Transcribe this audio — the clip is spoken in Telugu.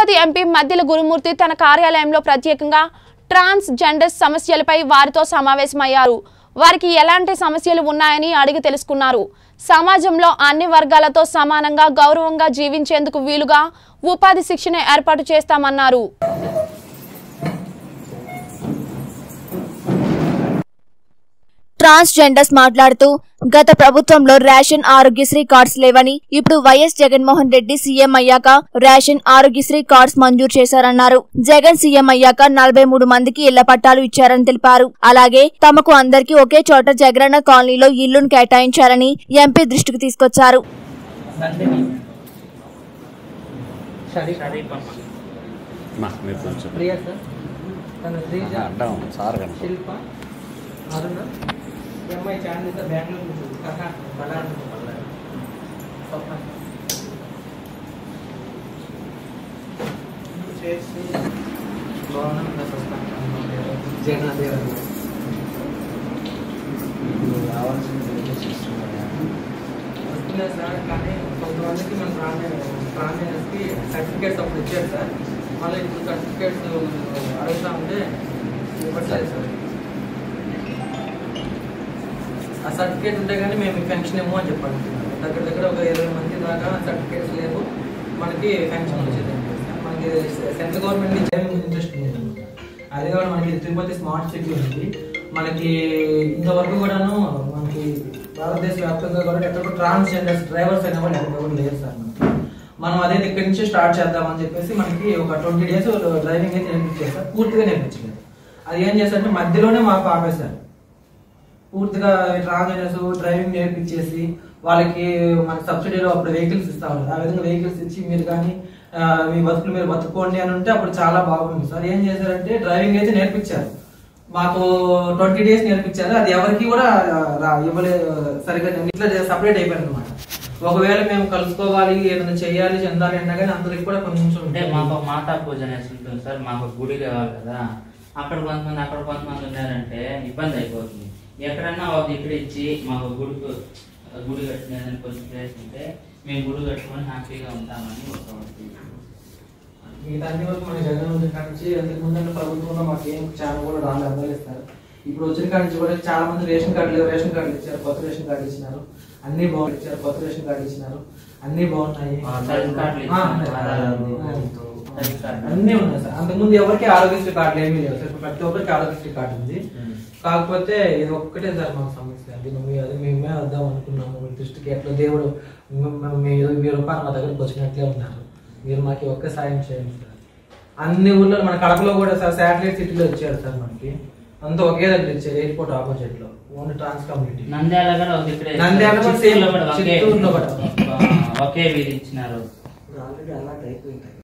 తిరుపతి ఎంపీ మద్దిల గురుమూర్తి తన కార్యాలయంలో ప్రత్యేకంగా ట్రాన్స్ జెండర్స్ సమస్యలపై వారితో సమావేశమయ్యారు వారికి ఎలాంటి సమస్యలు ఉన్నాయని అడిగి తెలుసుకున్నారు సమాజంలో అన్ని వర్గాలతో సమానంగా గౌరవంగా జీవించేందుకు వీలుగా ఉపాధి శిక్షణ ఏర్పాటు చేస్తామన్నారు ట్రాన్స్ జెండర్స్ మాట్లాడుతూ గత ప్రభుత్వంలో రేషన్ ఆరోగ్యశ్రీ కార్డ్స్ లేవని ఇప్పుడు వైఎస్ జగన్మోహన్ రెడ్డి సీఎం అయ్యాక రేషన్ ఆరోగ్యశ్రీ కార్డ్స్ మంజూరు చేశారన్నారు జగన్ సీఎం అయ్యాక నలభై మూడు మందికి ఇళ్ల పట్టాలు ఇచ్చారని తెలిపారు అలాగే తమకు అందరికీ ఒకే చోట జగనన్న కాలనీలో ఇల్లును కేటాయించారని ఎంపీ దృష్టికి తీసుకొచ్చారు నందిని షరీఫ్ మా మీరు కొంచెం ప్రియా సార్ తన శ్రీజ అడ్డం సార్ కనుక శిల్ప అరుణ ఈ అమ్మాయి చాందిత బెంగళూరు నుంచి కథ బలారు స్వప్న చేసి బాగున్నాను జగన్ వస్తున్నాయి సార్ కానీ కొంతమందికి మన ప్రాణ్య ప్రాణ్యానికి సర్టిఫికేట్స్ అప్పుడు ఇచ్చారు సార్ మళ్ళీ ఇప్పుడు సర్టిఫికేట్స్ అడుగుతా ఉంటే ఇవ్వట్లేదు సార్ ఆ సర్టిఫికేట్ ఉంటే కానీ మేము పెన్షన్ ఇవ్వము అని చెప్పండి దగ్గర దగ్గర ఒక ఇరవై మంది దాకా సర్టిఫికేట్స్ లేవు మనకి పెన్షన్ వచ్చేది మనకి సెంట్రల్ గవర్నమెంట్ నుంచి ఏమి ఇంట్రెస్ట్ ఉంది అదే కూడా మనకి తిరుపతి స్మార్ట్ సిటీ ఉంది మనకి ఇంతవరకు కూడాను మనకి భారతదేశ వ్యాప్తంగా కూడా ఎక్కడ కూడా ట్రాన్స్జెండర్స్ డ్రైవర్స్ అయిన వాళ్ళు ఎక్కడ కూడా లేరు సార్ మనకి. మనం అదే ఇక్కడి నుంచి స్టార్ట్ చేద్దామని చెప్పేసి మనకి ఒక ట్వంటీ డేస్ డ్రైవింగ్ అయితే నేర్పించారు సార్ పూర్తిగా నేర్పించలేదు అది ఏం చేశారంటే మధ్యలోనే మాకు ఆపేశారు పూర్తిగా ట్రాన్స్జెండర్స్ డ్రైవింగ్ నేర్పించేసి వాళ్ళకి మనకి సబ్సిడీలో అప్పుడు వెహికల్స్ ఇస్తా ఉన్నారు ఆ విధంగా వెహికల్స్ ఇచ్చి మీరు కానీ ఆ, మీ బతుకులు మీరు బతుకోండి అని ఉంటే అప్పుడు చాలా బాగుంది సార్ ఏం చేశారంటే డ్రైవింగ్ అయితే నేర్పించారు మాకు ట్వంటీ డేస్ నేర్పించారు అది ఎవరికి కూడా రా- ఇవ్వలేదు సరిగ్గా ఇట్లా సపరేట్ అయిపోయింది అనమాట ఒకవేళ మేము కలుసుకోవాలి ఏదైనా చేయాలి చెందాలి అన్నా కానీ అందరికి కూడా కొంచెం అంటే మాకు ఒక మాతా పూజ అనేసి ఉంటుంది సార్ మాకు ఒక గుడి కావాలి కదా అక్కడ కొంతమంది అక్కడ కొంతమంది ఉన్నారంటే ఇబ్బంది అయిపోతుంది ఎక్కడన్నా ఒక ఇక్కడ ఇచ్చి మాకు గుడికి గుడి కట్టినదని కొంచెం ప్లేస్ ఉంటే మేము గుడి కట్టుకొని హ్యాపీగా ఉంటామని ఒక ఒకటి. మిగతా అన్ని వరకు మన జగన్ వచ్చిన కాడ నుంచి అంతకు ముందు ప్రభుత్వంలో మాకు ఏం చాలా కూడా రాళ్ళు అందజేస్తారు ఇప్పుడు వచ్చిన కాడ నుంచి కూడా చాలా మంది రేషన్ కార్డు లేవు రేషన్ కార్డులు ఇచ్చారు కొత్త రేషన్ కార్డు ఇచ్చినారు అన్ని బాగుంది ఇచ్చారు కొత్త రేషన్ కార్డు ఇచ్చినారు అన్ని బాగున్నాయి ఆ, రేషన్ కార్డులు ఆ, ఇచ్చినారు. ఉన్నాయి. ఆధార్ ఉంది. ఆ, రేషన్ కార్డు. అన్నీ ఉన్నాయి సార్ అంతకుముందు ఎవరికి ఆరోగ్యశ్రీ కార్డులు ఏమీ లేవు సార్ ప్రతి ఒక్కరికి ఆరోగ్యశ్రీ కార్డు ఉంది ఉమ్. కాకపోతే ఇది ఒక్కటే సార్ మాకు సమస్య అది మీ అది మేమే వద్దాం అనుకున్నాము మీ దృష్టికి ఎట్లా దేవుడు మ- మ- మీ మీ రూపాయలు మా దగ్గరకు వచ్చినట్లే ఉన్నారు మీరు మాకు ఈ ఒక్క సాయం చేయండి సార్ అన్ని ఊర్లో మన కడపలో కూడా సార్ శాటిలైట్ సిటీలో ఇచ్చారు సార్ మనకి అంతా ఒకే దగ్గర ఇచ్చారు ఎయిర్పోర్ట్ ఆపోజిట్ లో ఓన్లీ ట్రాన్స్ కమ్యూనిటీ నంద్యాల కూడా ఒక ఇక్కడే నంద్యాల కూడా చిత్తూరులో same. కూడా ఒకే చిత్తూరులో కూడా. ఒకే వీధి ఇచ్చినారు ఆల్రెడీ అలాట్ అయిపోయింది